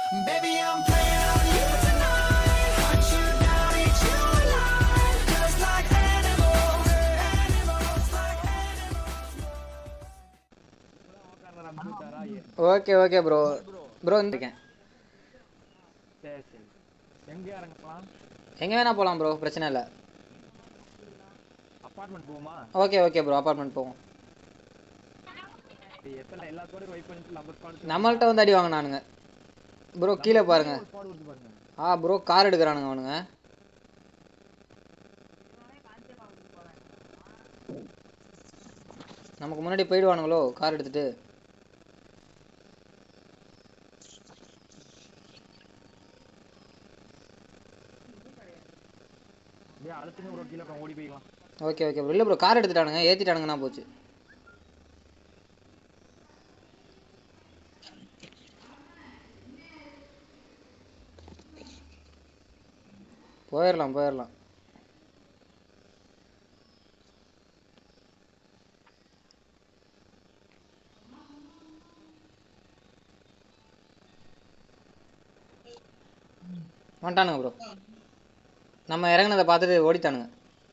Baby, I'm playing on you tonight. Hunt you down, eat you alive. Just like animals, animals, like animals. Okay okay bro bro இருக்கேன் சரி சரி எங்க இறங்கலாம் எங்கே வேணா போகலாம் ப்ரோ பிரச்சனை இல்லை அப்பார்ட்மெண்ட் போகுமா ஓகே ஓகே ப்ரோ அப்பார்ட்மெண்ட் போவோம் எத்தனை எல்லா ஸ்குவாடும் வெயிட் பண்ணிட்டு நம்ம ஸ்குவாட் நம்மள்ட்ட வந்து அடி வாங்கினானுங்க ப்ரோ கீழே பாருங்க ஸ்குவாட் வருது பாருங்க ஆ ப்ரோ கார் எடுக்கிறானுங்க அவனுங்க நமக்கு முன்னாடி போயிடுவானுங்களோ கார் எடுத்துட்டு அப்படியே அழுத்துங்க ப்ரோ கீழே உட்காந்து ஓடி போய்க்கலாம் ஓகே ஓகே ப்ரோ இல்லை ப்ரோ கார் எடுத்துட்டானுங்க ஏற்றிட்டானுங்கன்னா போச்சு போயிடலாம் போயிடலாம் வந்துட்டானுங்க ப்ரோ நம்ம இறங்குனதை பார்த்துட்டு ஓடிட்டானுங்க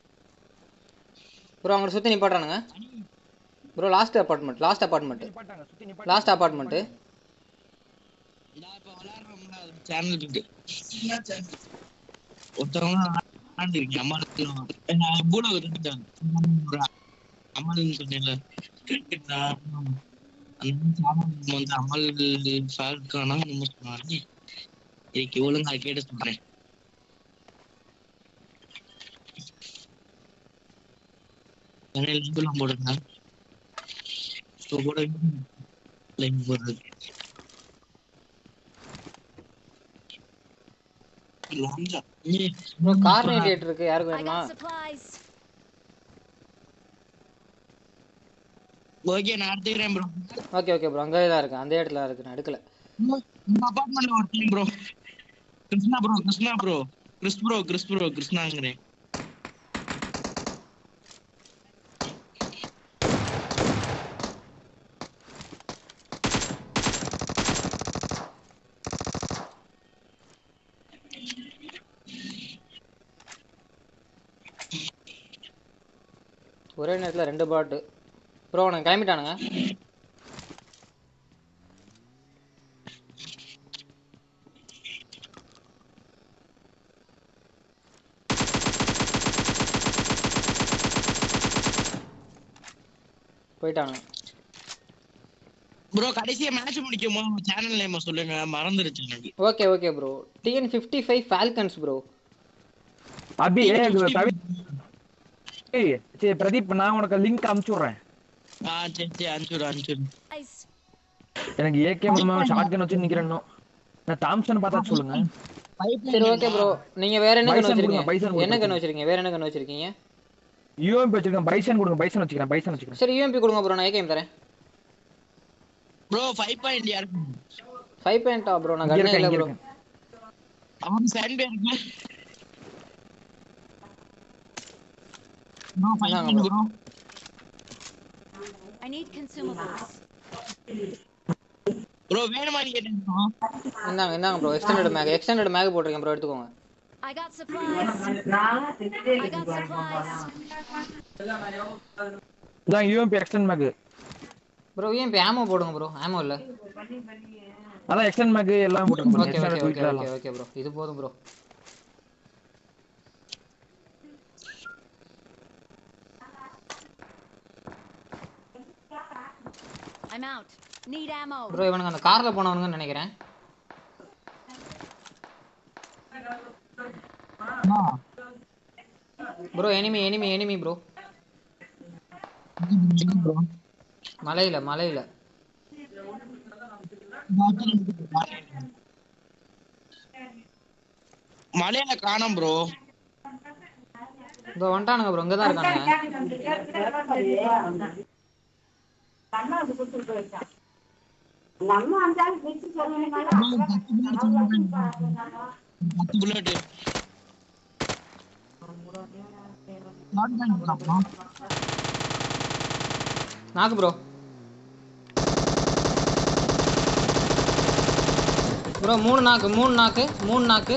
ப்ரோ அங்கே சுற்றி நிப்பாட்டானுங்க bro last apartment last apartment நிப்பாட்டாங்க சுத்தி நிப்பாட்டாங்க லாஸ்ட் அப்பார்ட்மெண்ட்டு சேனல் இருக்கு ஒருத்தவங்க ஆண்டிருக்கேன் அம்மா நான் கூட இருந்துட்டேன் அம்மல் சொன்னேன்ல அந்த சேனல் வந்து அமல் ஃபால்கானா நம்ம சொன்னாங்க இதுக்கு ஒழுங்கா கேட்டு சொல்றேன் லிங்க்லாம் போடுங்க இப்போ கூட லிங்க் போடுறது லஞ்சா ப்ரோ கார் ரேடியேட்டர் இருக்கு யாருக்கு I வேணுமா got supplies. ஓகே நான் எடுத்துக்கிறேன் ப்ரோ ஓகே ஓகே ப்ரோ அங்கே தான் இருக்கு அந்த இடத்துல இருக்கு நான் எடுக்கல இந்த அபார்ட்மெண்ட்ல ஒரு team bro Krishna bro Krishna bro Chris bro Chris bro கிருஷ்ணாங்கிறேன் ஒரே நேரத்தில் ரெண்டு பாட்டு ப்ரோ உனக்கு கிளம்பிட்டானுங்க போயிட்டானுங்க ப்ரோ கடைசியா மேட்ச் முடிக்கும் போது சேனல் நேம் சொல்லுங்க மறந்துருச்சு எனக்கு okay okay bro TN fifty five falcons bro Abhi ஏ தவி ஏய் சரி பிரதீப் நான் உனக்கு லிங்க் அனுப்பிச்சு விடுறேன் ஆ சரி சரி அனுப்பிச்சுடு அனுப்பிச்சுடு Guys, எனக்கு ஏகே மூலமா ஷார்ட் கன் வச்சு நிக்கிறேன் இன்னும். நான் தாம்சன் பார்த்தா சொல்லுங்க சரி ஓகே ப்ரோ நீங்கள் வேற என்ன கன் பைசன் கொடுங்க, பைசன் வச்சிருக்கீங்க கொடுங்க. என்ன கன் வச்சிருக்கீங்க வேற என்ன கன் வச்சிருக்கீங்க யூஎம்பி வச்சிருக்கேன் பைசன் கொடுங்க பைசன் வச்சுக்கிறேன் பைசன் வச்சுக்கிறேன் சரி யூஎம்பி கொடுங்க ப்ரோ நான் ஏகேம் தரேன் ப்ரோ ஃபைவ் பாயிண்ட் யாருக்கு ஃபைவ் பாயிண்டா ப்ரோ நான் இங்க கண்ணே இருக்கேன் இல்லை இங்க ப்ரோ இருக்கேன் அவன் சேண்ட் இருக்கு ப்ரோ ஃபைவ் இந்தாங்க point bro I need consumables. Bro வேணுமா நீ கேட்டேன் ப்ரோ இந்தாங்க இந்தாங்க bro extended mag extended mag போட்டிருக்கேன் ப்ரோ எடுத்துக்கோங்க I got supplies. I got supplies. இதான் UMP extend mag bro UMP ammo போடுங்க ப்ரோ ஆமோ இல்லை அதான் எக்ஸ்டெண்ட் மேக் எல்லாம் போட்டுருக்கோம் ஓகே ஓகே எக்ஸ்டெண்ட் ஓகே வீட்ல ஓகே எல்லாம் ஓகே ப்ரோ இது போதும் bro I'm out. Need ammo. Bro இவனுங்க அந்த கார்ல போனவனுங்கன்னு நினைக்கிறேன் bro enemy enemy enemy bro bro மலையில மலையில மலையில காணோம் ப்ரோ ப்ரோ வந்துட்டானுங்க ப்ரோ இங்கே தான் இருக்கானுங்க நம்ம அந்த ஆள் பிரிச்சு பத்து புல்லட் நாக்கு ப்ரோ ப்ரோ மூணு நாக்கு மூணு நாக்கு மூணு நாக்கு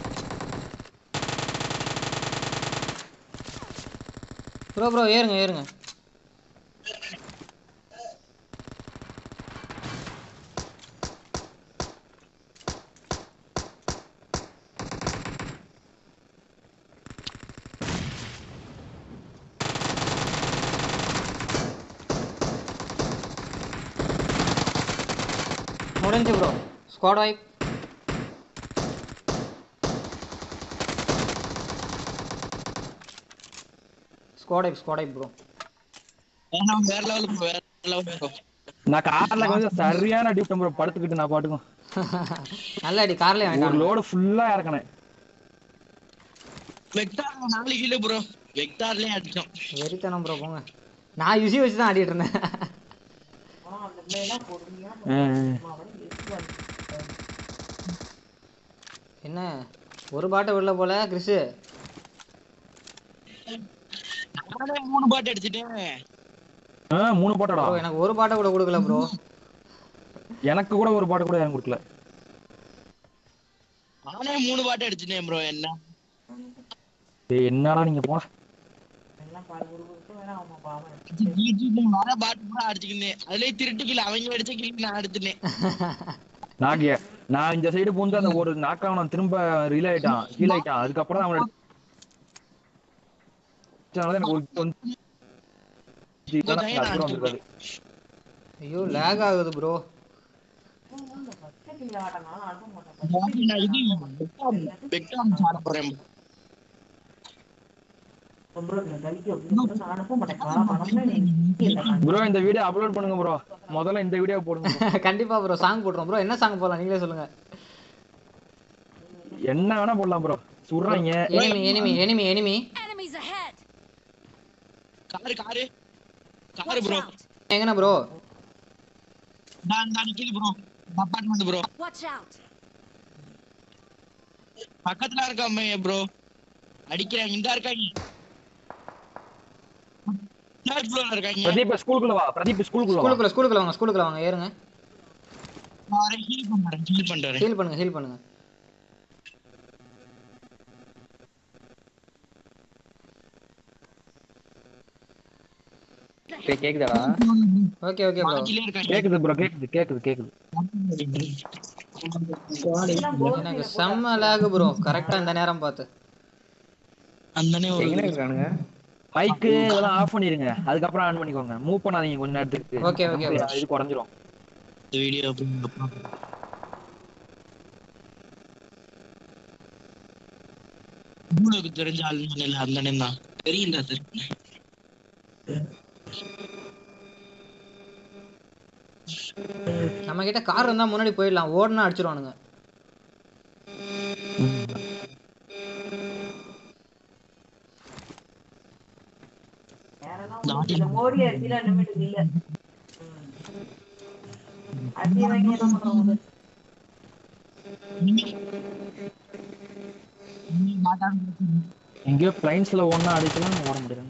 ப்ரோ ப்ரோ ஏறுங்க ஏறுங்க முடிஞ்சு bro squad vibe squad vibe squad vibe bro ஏன்னா வேற லெவல் ப்ரோ வேற லெவல் ப்ரோ நான் கார்ல கொஞ்சம் சரியான அடிப்பேன் ப்ரோ படுத்துக்கிட்டு நான் பாட்டுக்கும் நல்ல அடி கார்லேயே ஒரு வாங்கிட்டான் லோடு ஃபுல்லா இறக்கினேன் வெக்டார்ல நாலு கிலோ ப்ரோ வெக்டார்லயே அடிச்சோம் வெறித்தனம் ப்ரோ போங்க நான் யுசி வச்சு தான் ஆடிட்டு இருந்தேன் ஆனா அந்த பிள்ளைலாம் பொறுமையா அவன் எட்டு என்ன ஒரு பாட்டை விடல போல கிறிஸு நானே மூணு பாட்டு அடிச்சிட்டேன் ஆ, மூணு பாட்டடா ப்ரோ எனக்கு ஒரு பாட்டை கூட கொடுக்கல ப்ரோ எனக்கு கூட ஒரு பாட்டு கூட எனக்கு கொடுக்கல நானே மூணு பாட்டு அடிச்சிட்டேன் ப்ரோ என்ன டேய் என்னடா நீங்க போன எல்லாம் பாடு கொடுத்து வேணா அவன் பாவம் யூடியூப்ல வர பாட்டு பூரா அடிச்சுக்கினேன் அதுலயே திருட்டு கிலோ அவங்க அடிச்ச கிலோ நான் எடுத்துனேன் நான் கே- நான் இந்த சைடு பூந்து அந்த ஒரு நாக்காவன் திரும்ப ரீல் ஆயிட்டான் ஹீல் ஆயிட்டான் அதுக்கப்புறம் தான் அவன் அடிச்சனால எனக்கு ஒரு வந்து இல்லைன்னா எனக்கு அது கூட வந்திருக்காது. ஐயோ லேக் ஆகுது ப்ரோ ஃபர்ஸ்ட் கிலோ ஆட்டனால அனுப்ப மாட்டேன் நான் இது வெக்டார் வெக்டார் ஆட போறேன் ப்ரோ இந்த கழிக்கு அப்படின்னு நான் அனுப்ப மாட்டேன் காரணம்னா நீ ப்ரோ இந்த வீடியோ அப்லோட் பண்ணுங்க ப்ரோ முதல்ல இந்த வீடியோ போடுங்க bro. கண்டிப்பா ப்ரோ சாங் போட்டுரும் ப்ரோ என்ன சாங் போடலாம் நீங்களே சொல்லுங்க என்ன வேணா போடலாம் ப்ரோ சுடுறாங்க enemy enemy enemy enemy Enemies ahead! Car car car bro எங்கண்ணா ப்ரோ நான் தான் நிக்குது bro apartment bro Watch out! பக்கத்துல இருக்காம ப்ரோ அடிக்கிறாங்க இந்த இருக்காங்க தேர்ட் ஃப்ளோர்ல இருக்காங்க பிரதீப் ஸ்கூலுக்குள்ள வா பிரதீப் ஸ்கூலுக்குள்ள வா ஸ்கூலுக்குள்ள ஸ்கூலுக்குள்ள வாங்க ஸ்கூலுக்குள்ள வாங்க ஏறுங்க நான் ஹீல் பண்றேன் ஹீல் பண்றேன் ஹீல் பண்ணுங்க ஹீல் பண்ணுங்க டேய் கேக்குதாடா ஓகே ஓகே ப்ரோ பாக்கிலே இருக்காங்க கேக்குது ப்ரோ கேக்குது கேக்குது கேக்குது எனக்கு செம்ம லேக் ப்ரோ கரெக்டா இந்த நேரம் பார்த்து அந்தனே ஒரு எங்க இருக்கானுங்க மைக்கு இதெல்லாம் ஆஃப் பண்ணிருங்க அதுக்கப்புறம் ஆன் பண்ணிக்கோங்க மூவ் பண்ணாதீங்க கொஞ்ச நேரத்துக்கு Okay, okay, bro. இது குறைஞ்சிரும் வீடியோ உங்களுக்கு தெரிஞ்ச ஆள் இல்ல அந்தனே தான் தெரியும் தான் தெரியும் நம்ம கிட்ட கார் இருந்தா முன்னாடி போயிடலாம் ஓடுனா அடிச்சிருவானுங்க இந்த மோடி அரிசிலாம் இனிமேட்டு இல்ல அரிசி வாங்கி என்ன பண்றோம் எங்கேயோ பிளைன்ஸ்ல ஒண்ணா அடிக்கலாம் ஓட முடியாது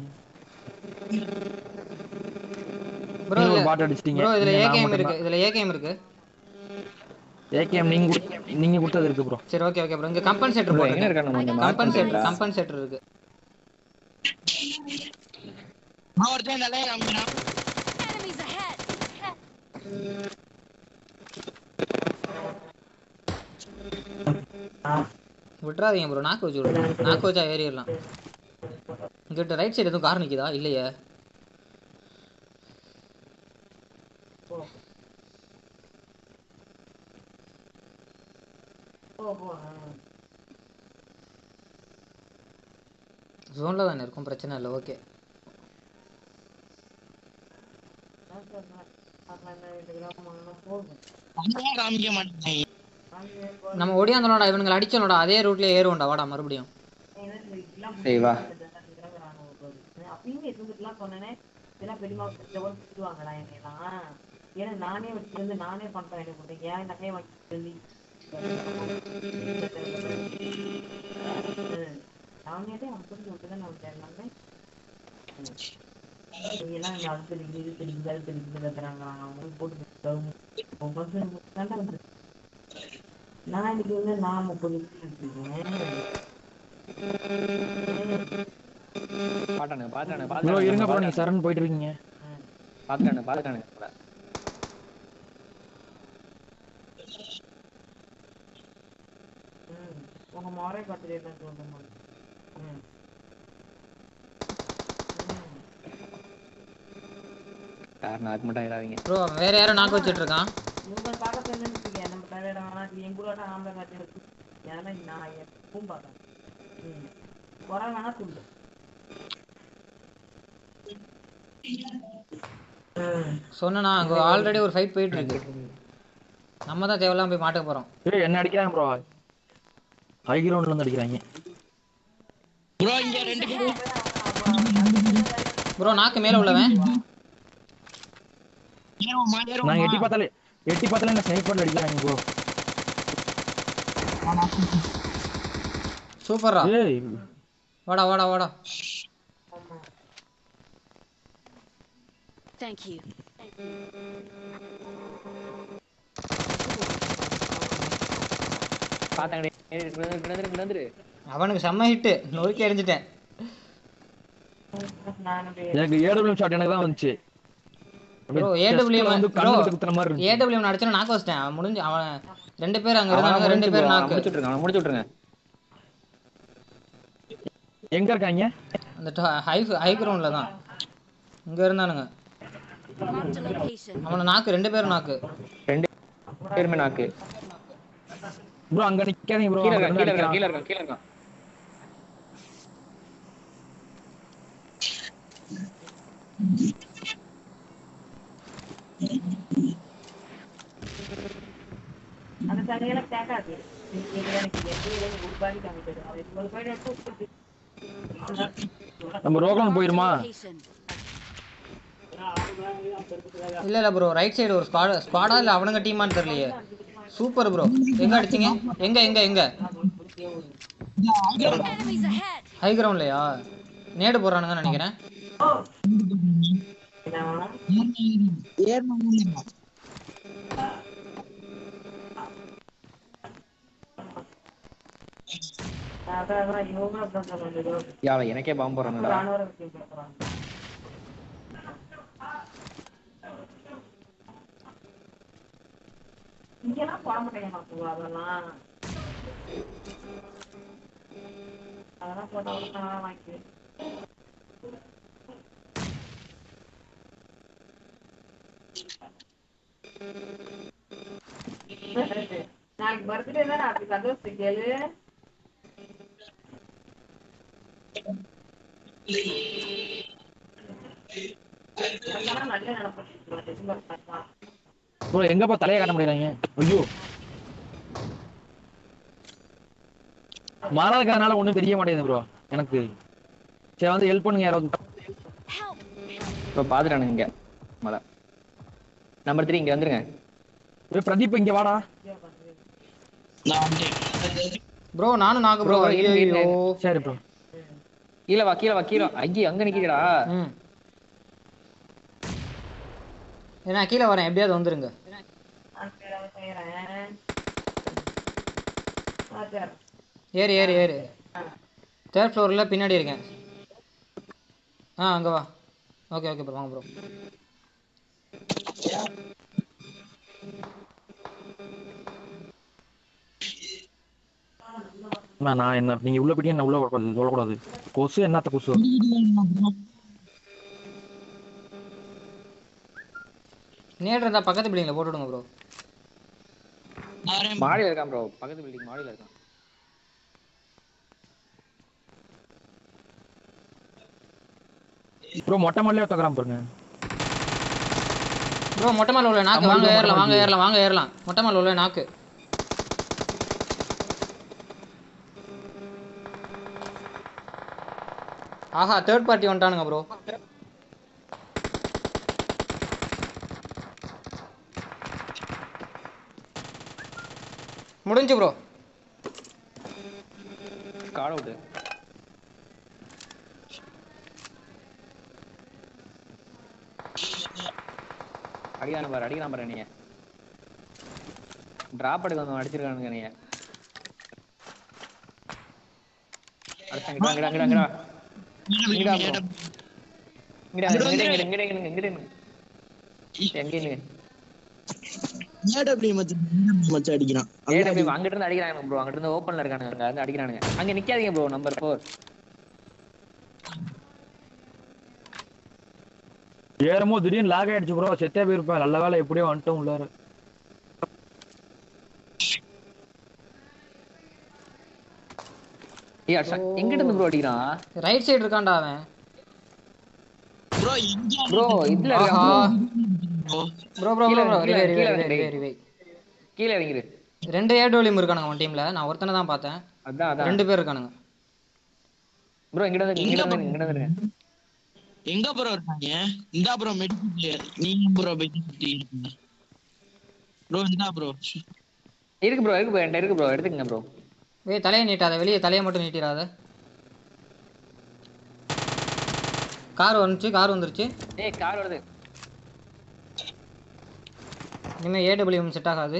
ப்ரோ நீங்க ஒரு பாட்டு அடிச்சிட்டீங்க ப்ரோ இதுல நீங்க நான் ஏகேஎம் மட்டும் இருக்கு இதுல ஏகேஎம் இருக்கு ஏகேஎம் நீங்க குடுத்த- நீங்க கொடுத்தது இருக்கு ப்ரோ சரி ஓகே ஓகே ப்ரோ இங்க கம்பன்சேட்டர் ப்ரோ எங்க போட்டுருங்க இருக்கானு கொஞ்சம் மார்க் கம்பன்சேட்டர் பண்றீங்களா கம்பன்சேட்டர் இருக்கு நான் ஒருத்தன் நல்லா காமிக்கிறான் Enemies ahead! விட்டுறாதீங்க ப்ரோ நாக்கு வச்சு விடுங்க நாக்கு வச்சா ஏறிடலாம் இங்கிட்ட ரைட் சைடு எதுவும் கார் நிக்குதா இல்லையே போ போ ஜோன்ல தானே இருக்கும் பிரச்சனை இல்லை ஓகே போகும் அங்கேயே காமிக்க மாட்டேன் நம்ம ஒடியாந்தோம்டா இவனுங்களை அடிச்சோம்டா அதே ரூட்லயே ஏறுவோம்டா வாடா மறுபடியும் சரி வா அப்பயுமே இருந்துட்டுலாம் சொன்னேனே இதெல்லாம் பெரியமா ஜெவல் திட்டுவாங்கடா என்னையெல்லாம் ஏன்னா நானே வச்சிருந்து நானே பண்றேன் எனக்கு கொடுத்தேன் ஏன் நகையை வாங்கி நானே அவன் சொல்லி விட்டுதான் நான் எல்லாமே எல்லாம் இங்க அது தெரியுது இது தெரியுது அது தெரியுது கத்துறாங்க அவங்க போட்டு தாண்டா வந்து நான் இன்னைக்கு வந்து நான் முப்பது எடுத்துருக்கேன் பாட்டானுங்க பாத்தானுங்க ப்ரோ இருங்க ப்ரோ பாத்தானுங்க நீங்க சரண் போயிட்டு இருக்கீங்க பாத்தானுங்க பாத்தானுங்க ம் உங்க முறை பார்த்துட்டு என்ன சொல்லுமா ம் ம் யார் நாக்கு மட்டும் ஆயிடாதீங்க ப்ரோ வேற யாரும் நாக்கு வச்சிட்டு இருக்கான் இவங்க பார்க்க என்னன்னு வச்சுக்க நம்ம தலையிட வேணாம் இது எங்க ஊரோட ஆம்பளை காட்டி இருக்கு ஏன்னா நான் எப்பவும் பார்க்கறேன் ம் குறை வேணா சொல்லு ம் சொன்னா அங்க ஆல்ரெடி ஒரு ஃபைட் போயிட்டு இருக்கு நம்ம தான் தேவையில்லாம போய் மாட்ட போறோம் ஏய் என்ன அடிக்கிறாங்க ப்ரோ ஹை கிரவுண்ட்ல இருந்து அடிக்கிறாங்க ப்ரோ இங்க ரெண்டு பேரும் ப்ரோ நாக்கு மேல உள்ளவன் ஏறுவோமா நான் ஏறுவோமா எட்டி பார்த்தாலே எட்டி பார்த்தாலே என்ன ஸ்னைப்பர்ல அடிக்கிறாங்க ப்ரோ சூப்பர்ரா ஏய் வாடா வாடா வாடா Thank you. பாத்தாங்க வந்துரு அவனுக்கு செம்ம ஹிட் நொறுக்கி அடிஞ்சிட்டேன் நானும் போய் எனக்கு ஏடபிள்யூ ஷாட் எனக்கு தான் வந்துச்சு ப்ரோ அப்படியே ஏடபிள்யூ chest ல வந்து கண்ணு விட்டு குத்துற மாதிரி இருந்துச்சு ஏடபிள்யூ அடிச்சா நாக்கு வச்சிட்டேன் அவன் முடிஞ்சு அவன் ரெண்டு பேர் அங்க இருந்தாங்க ரெண்டு பேர் நாக்கு முடிச்சு விட்டுருங்க அவனை முடிச்சு விட்டுருங்க எங்க இருக்காங்க அந்த ஹை ஹை கிரவுண்ட்ல தான் இங்க இருந்தானுங்க Marked a location. அவன நாக்கு ரெண்டு பேரும் நாக்கு ரெண்டு பேருமே நாக்கு ப்ரோ அங்க நிக்காதீங்க ப்ரோ கீழ இருக்கான் கீழ இருக்கான் கீழ இருக்கான் கீழ இருக்கான் அந்த சண்டையில கேட்காது நீங்க எனக்கு எந்த இடம் ஒரு பாடி காமிச்சது அது ஒரு பாடி எடுத்து நம்ம ரோகன் போயிருமா Location. இல்ல இல்ல ப்ரோ ரைட் சைடு ஒரு ஸ்குவாட் ஸ்குவாடா இல்ல அவனுங்க டீமான்னு தெரியலையே சூப்பர் ப்ரோ எங்க அடிச்சீங்க எங்க எங்க எங்க Enemies ahead. ஹை கிரவுண்ட்லயா நேடு போறானுங்கன்னு நினைக்கிறேன் அதான் அதான் இவங்க அதான் சொல்லுங்க யாவை எனக்கே பாம்பு போறானுடா ராணுவ விஷயம் பேசுறாங்க இங்கெல்லாம் போட மாட்டேங்க மாத்துவா அதெல்லாம் அதெல்லாம் போட்டா நான் வாங்கிக்குவேன் நாளைக்கு பர்த்டே தானே அப்படி சந்தோஷம் கேளு அதெல்லாம் நல்ல நினைப்பு டிசம்பர் மாசம் ப்ரோ எங்கப்பா தலையை காட்ட முடியறாங்க ஐயோ மாறாதனால ஒண்ணும் தெரிய மாட்டேங்குது ப்ரோ எனக்கு சரி வந்து ஹெல்ப் பண்ணுங்க யாராவது Help. இப்ப பாத்துட்டானுங்க இங்க மலை நம்பர் த்ரீ இங்க வந்துருங்க ஏய், பிரதீப் இங்க வாடா நான் வந்துட்டேன் ப்ரோ நானும் நாக்கு ப்ரோ Bro, இருங்க, இருங்க. ஐயோ சரி ப்ரோ கீழ வா கீழ வா கீழ வா. ஐயோ அங்க நிக்கிறடா ம் நான் கீழே வரேன் எப்படியாவது வந்துருங்க நான் சரி செய்யறேன் ஆ சரி ஏறு ஏறு ஏறு தேர்ட் ஃப்ளோரில் பின்னாடி இருக்கேன் ஆ அங்கே வா ஓகே ஓகே ப்ரோ வாங்க ப்ரோ அண்ணா, நான் என்ன நீங்க உள்ள போயிட்டீங்க என்ன உள்ள வரக்கூடாது சொல்லக்கூடாது கொசு என்னத்த கொசு நேடு இருந்தால் பக்கத்து பில்டிங்கில் போட்டு விடுங்க ப்ரோ வரேன் மாடியில இருக்கான் ப்ரோ பக்கத்து பில்டிங் மாடியில இருக்கான் ப்ரோ மொட்டை மல்லியா தக்கறான் பாருங்க ப்ரோ மொட்டை மால் உள்ள நாக்கு ஆமா, வாங்க bro, ஏறலாம் வாங்க மொட்டை ஏறலாம் வாங்க ஏறலாம் மொட்டை மால் உள்ள நாக்கு ஆஹா தேர்ட் பார்ட்டி வந்துட்டானுங்க ப்ரோ முடிஞ்சு ப்ரோ காட் அவுட் அடிக்கான பாரு அடிக்கலாம் பாரு நீங்க டிராப் எடுக்க வந்து அடிச்சிருக்கானுங்க நீங்க அடிச்சாங்க இங்கடா இங்கடா இங்கடா இங்கடா bro. இங்கடா இங்கடா இங்கடா இங்கடா இங்கடா இங்கடா இங்கடா எங்க இல்லைங்க ஏடபிள்யூ மச்சான் மச்சான் அடிக்கிறான் ஏடபிள்யூ அங்கிட்டு இருந்து அடிக்கிறாங்க ப்ரோ அங்கிட்டு இருந்து ஓப்பன்ல இருக்கானுங்க அங்க இருந்து அடிக்கிறானுங்க அங்க நிக்காதீங்க ப்ரோ நம்பர் ஃபோர் ஏறும்போது திடீர்னு லாக் ஆயிடுச்சு ப்ரோ செத்தே போயிருப்பேன் நல்ல வேலை எப்படியோ வந்துட்டோம் உள்ளார ஏய் அடிச்சா எங்கிட்ட இருந்து ப்ரோ அடிக்கிறான் ரைட் சைடு இருக்கான்டா அவன் ப்ரோ எங்க ப்ரோ இதுல ஆஹா இருக்கான் ப்ரோ ப்ரோ ப்ரோ ப்ரோ கீழே, ரிவே கீழே ரிவே இறங்கு, ரிவே ரிவே கீழே இறங்கிரு ரெண்டு ஏடோலியம் இருக்கானுங்க அவன் டீம்ல நான் ஒருத்தனை தான் பார்த்தேன் அதான் அதான் ரெண்டு பேர் இருக்கானுங்க ப்ரோ இங்கிட்ட வந்து இங்கிட்ட வந்து இங்கிட்ட வந்து எங்க ப்ரோ இருக்காங்க இந்தா ப்ரோ மெடிக்கல் நீங்க ப்ரோ மெடிக்கல் ப்ரோ இந்தா ப்ரோ இருக்கு ப்ரோ இருக்கு ப்ரோ என்கிட்ட இருக்கு ப்ரோ எடுத்துக்கங்க ப்ரோ ஏய் தலையை நீட்டாத வெளியே தலையை மட்டும் நீட்டிடாத கார் வந்துச்சு கார் வந்துருச்சு ஏய் கார் வருது இனிமேல் ஏடபிள்யூஎம் செட் ஆகாது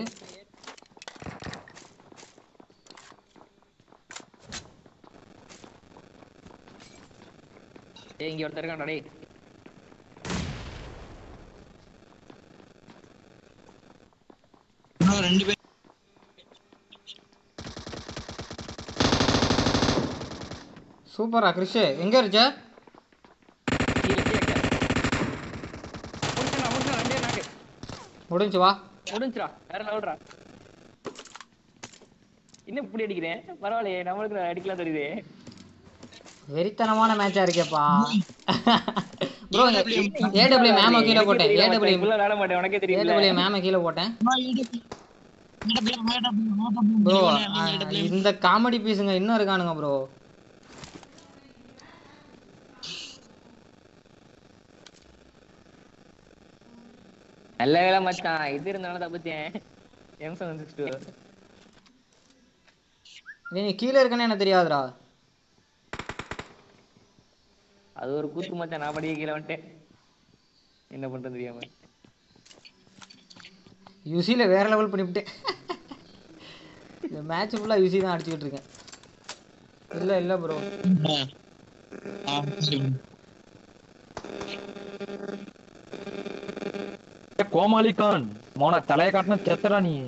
ஏய் இங்க ஒருத்தர் இருக்கான்டா டேய் ப்ரோ ரெண்டு பேர் சூப்பரா கிறிஷ் எங்க இருச்ச கீழே கீழே கீழே முடிச்சுடா முடிச்சுடா ரெண்டே நாக்கு முடிஞ்சு வா முடிஞ்சுடா வேற லெவல்டா இன்னும் இப்படி அடிக்கிறேன் பரவாயில்லையே நம்மளுக்கு அடிக்கலாம் தெரியுது வெறித்தனமான மேட்சா இருக்கேப்பா ப்ரோ ஏடபிள்யூ மேம கீழே போட்டேன் ஏடபிள்யூ இவ்வளவு விளாட மாட்டேன் உனக்கே தெரியல ஏடபிள்யூ மேம கீழே போட்டேன் ப்ரோ இந்த காமெடி பீஸுங்க இன்னும் இருக்கானுங்க ப்ரோ நல்ல வேலை மச்சான் இது இருந்தாலும் தப்பிச்சேன் எம் செவன் சிக்ஸ் டூ நீ கீழே இருக்கன்னு எனக்கு தெரியாதுடா அது ஒரு கூத்து மச்சான் நான் படிக்க கீழே வந்துட்டேன் என்ன பண்றது தெரியாம யூசில வேற லெவல் பண்ணிவிட்டேன் இந்த மேட்ச் ஃபுல்லா யூசி தான் அடிச்சுக்கிட்டு இருக்கேன் இல்ல இல்ல ப்ரோ ஏ, கோமாளி கான் மோன தலைய காட்டின செத்தடா நீ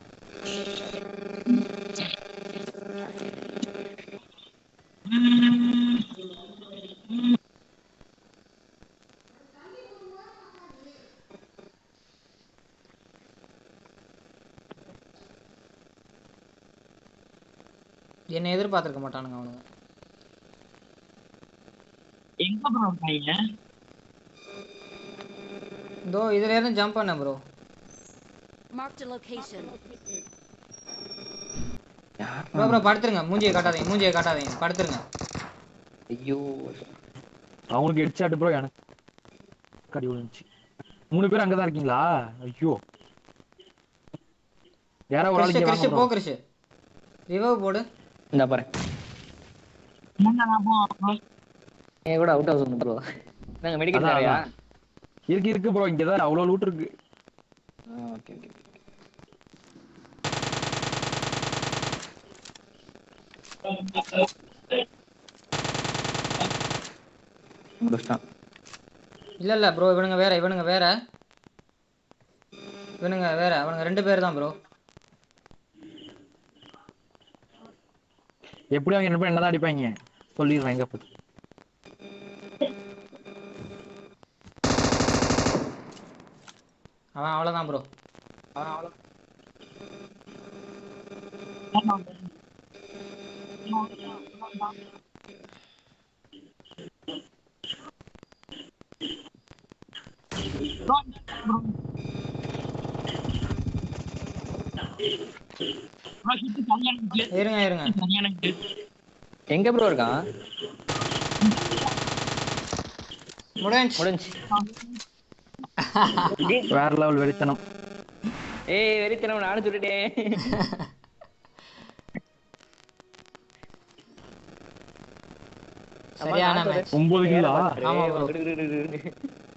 என்னை எதிர்பார்த்திருக்க மாட்டானுங்க அவனுங்க எங்க ப்ரோ இருக்காங்க இதோ இதுல இருந்து ஜம்ப் பண்ண bro Marked a location. Bro bro படுத்துருங்க மூஞ்சியை காட்டாதீங்க மூஞ்சியை காட்டாதீங்க படுத்துருங்க ஐயோ அவனுக்கு ஹெட்ஷாட் ப்ரோ எனக்கு கடி விழுந்துச்சு மூணு பேர் அங்கதான் இருக்கீங்களா ஐயோ யாரோ ஒரு ஆள் கிறிஷ் இங்க கிறிஷ் வாங்க போ bro. கிறிஷ் ரிவர்வ் போடு இந்த பாரு ஏ கூட அவுட் ஹவுஸ் ப்ரோ நாங்க மெடிக்கல் அதான், தேவையா அதான். இருக்கு இருக்கு ப்ரோ இங்கதான் அவ்வளவு லூட் இருக்கு ஓகே ஓகே முடிச்சிட்டான் இல்ல இல்ல ப்ரோ இவனுங்க வேற இவனுங்க வேற இவனுங்க வேற அவனுங்க ரெண்டு பேர் தான் ப்ரோ எப்படி அவங்க ரெண்டு பேரும் என்னதான் அடிப்பாங்க சொல்லிடுறேன் எங்க போய் அவன் அவ்வளவுதான் ப்ரோ இருங்க இருங்க எங்க ப்ரோ இருக்கான் முடிஞ்சு முடிஞ்சு வேற லெவல் வெறித்தனம் ஏய் வெறித்தனம் நானும் சொல்லிட்டேன் சரியான மேட்ச் ஒன்பது கிலா ஆமா ஏய், bro. விடு, விடு, விடு, விடு.